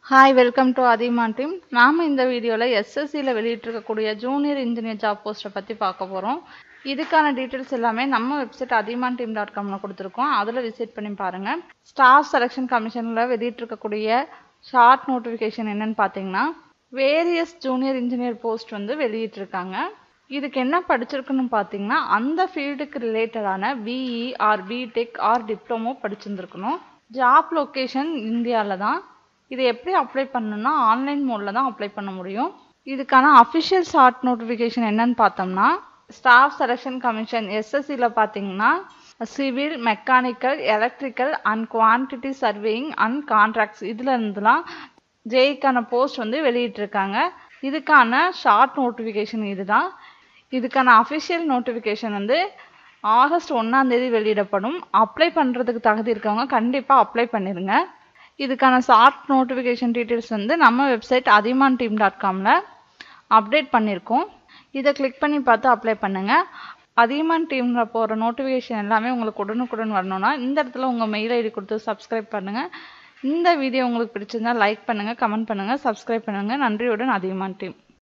hi welcome to Athiman team நாம் இந்த வீடியோவில் எஸ்எஸ்சியில் வெளியிட்டிருக்கக்கூடிய ஜூனியர் இன்ஜினியர் ஜாப் போஸ்ட்டை பற்றி பார்க்க போகிறோம் இதுக்கான டீட்டெயில்ஸ் எல்லாமே நம்ம வெப்சைட் அதிமான் டீம் டாட் காமில் கொடுத்துருக்கோம் அதில் விசிட் பண்ணி பாருங்கள் ஸ்டாஃப் செலெக்ஷன் கமிஷனில் வெளியிட்டிருக்கக்கூடிய ஷார்ட் நோட்டிஃபிகேஷன் என்னன்னு பார்த்தீங்கன்னா வேரியஸ் ஜூனியர் இன்ஜினியர் போஸ்ட் வந்து வெளியிட்டிருக்காங்க இதுக்கு என்ன படிச்சிருக்குன்னு பார்த்தீங்கன்னா அந்த ஃபீல்டுக்கு ரிலேட்டடான BE or BTech or diploma படிச்சிருந்துருக்கணும் ஜாப் லொக்கேஷன் இந்தியாவில் தான் இது எப்படி அப்ளை பண்ணணும்னா ஆன்லைன் மோடில் தான் அப்ளை பண்ண முடியும் இதுக்கான அஃபிஷியல் ஷார்ட் நோட்டிஃபிகேஷன் என்னன்னு பார்த்தோம்னா ஸ்டாஃப் செலெக்ஷன் கமிஷன் எஸ்எஸ்சியில் பார்த்தீங்கன்னா civil mechanical electrical and quantity surveying and contracts இதில் இருந்துலாம் ஜேஇக்கான போஸ்ட் வந்து வெளியிட்டிருக்காங்க இதுக்கான ஷார்ட் நோட்டிஃபிகேஷன் இதுதான் இதுக்கான அஃபிஷியல் நோட்டிஃபிகேஷன் வந்து ஆகஸ்ட் ஒன்றாந்தேதி வெளியிடப்படும் அப்ளை பண்ணுறதுக்கு தகுதி இருக்கவங்க கண்டிப்பாக அப்ளை பண்ணிடுங்க இதுக்கான ஷார்ட் நோட்டிஃபிகேஷன் டீட்டெயில்ஸ் வந்து நம்ம வெப்சைட் அதிமான் டீம் டாட் காமில் அப்டேட் பண்ணியிருக்கோம் இதை கிளிக் பண்ணி பார்த்து அப்ளை பண்ணுங்கள் அதிகமான் டீமில் போகிற நோட்டிஃபிகேஷன் எல்லாமே உங்களுக்கு உடனுக்குடன் வரணும்னா இந்த இடத்துல உங்கள் மெயில் ஐடி கொடுத்து சப்ஸ்கிரைப் பண்ணுங்கள் இந்த வீடியோ உங்களுக்கு பிடிச்சிருந்தா லைக் பண்ணுங்கள் கமெண்ட் பண்ணுங்கள் சப்ஸ்கிரைப் பண்ணுங்கள் நன்றியுடன் அதிகமான் டீம்